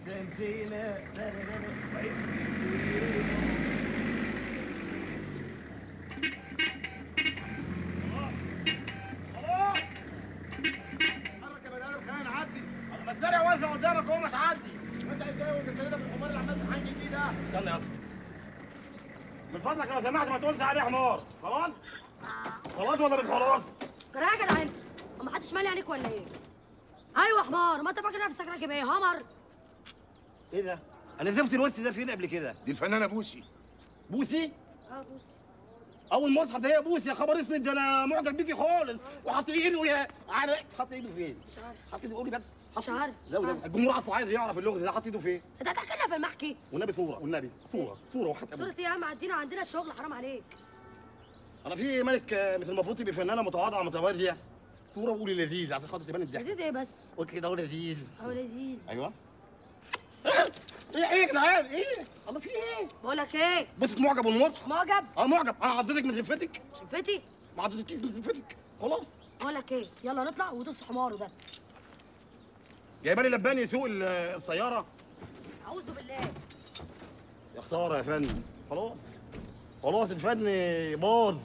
سنسينا اتحرك يا بني ادم خلينا نعدي ما الزرع واسع قدامك اهو ما تعدي واسع ازاي وانت سندة بالحمار اللي عمال تحني فيه ده استنى يا اسطى من فضلك لو سمحت ما تقولش عليه حمار خلاص خلاص ولا مش خلاص جرى يا جدع انت ما حدش مالي عليك ولا ايه ايوه حمار ما انت فاكر نفسك راكب ايه همر ايه ده انا شفت الوش ده فين قبل كده دي الفنانه بوسي بوسي اه بص اول ما اصحى ده هي بوسي يا خبر اسود ده انا معجب بيكي خالص وحاطط ايده يا على حاطط ايده فين مش عارف حاطط ايده قولي بس مش عارف لا مش ولا عارف. الجمهور اصلا عايز يعرف اللغز ده حاطط ايده فين انت هتحكي في المحكي والنبي صوره والنبي صوره صوره وحتى صورة ايه يا عم عدينا عندنا الشغل حرام عليك انا في ملك آه، مثل المفروض تبقى فنانه متواضعه متواضعه صوره وقولي لذيذ عشان خاطر تبان الضحك جديد ايه بس قلت كده هو لذيذ هو لذيذ ايوه ايه ايه يا جدعان ايه الله في ايه بقول لك ايه بص معجب والمصحف معجب اه معجب انا عضتك من زفتك شفتي ما عضتكيش من زفتك خلاص بقول لك ايه يلا نطلع ودوس حماره ده جايبه لي لباني يسوق ال- السياره اعوذ بالله يا خساره يا فندم خلاص خلاص الفن باظ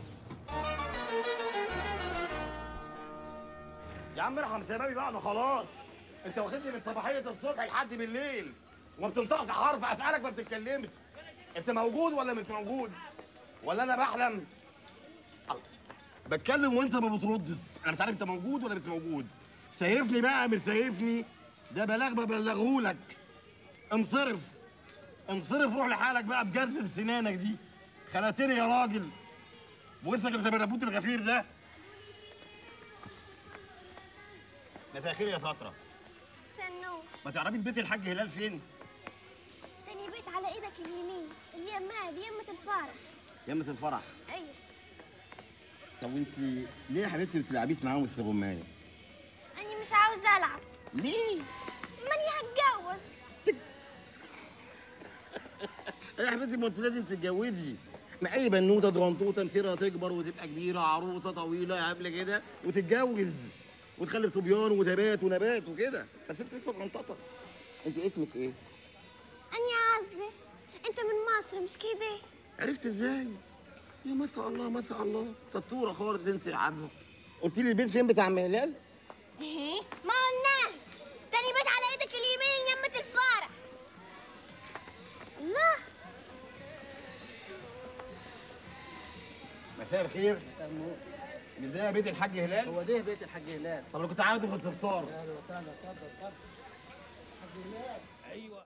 يا عم ارحم شبابي بقى انا خلاص انت واخدني من صباحيه الصبح لحد بالليل وما بتنطقش حرف اسالك ما بتتكلمش انت موجود ولا مش موجود ولا انا بحلم الله. بتكلم وانت ما بتردش انا مش عارف انت موجود ولا مش موجود سايفني بقى مش سايفني ده بلاغ ببلغهولك انصرف انصرف روح لحالك بقى بجد سنانك دي خلقتني يا راجل وانت اللي زي الربوت الغفير ده مساء الخير يا سطرة سنو ما تعرفي بيت الحاج هلال فين؟ تاني بيت على ايدك اليمين اليمة دي يمة الفرح يمة الفرح ايوه طب وانت ليه يا حبيبتي ما بتلعبيش معاهم السغماية؟ اني مش عاوز العب ليه؟ ماني هتجوز يا حبيبتي ما انت لازم تتجوزي ما اي بنوته ضغنطوطه مصيرها تكبر وتبقى كبيره عروسه طويله قبل كده وتتجوز وتخلف صبيان وتبات ونبات وكده بس انت لسه ضغنططه انت اسمك ايه؟ اني عازة انت من مصر مش كده عرفت ازاي؟ يا ما شاء الله ما شاء الله سطوره خالص انت يا عبده قلت لي البيت فين بتاع عم هلال؟ ايه ما قلناه تاني بيت على ايدك اليمين يمة الفرح الله مساء الخير مساء النور مش ده بيت الحاج هلال؟ هو ده بيت الحاج هلال طب انا كنت عايزه في الصفار اهلا وسهلا اتفضل اتفضل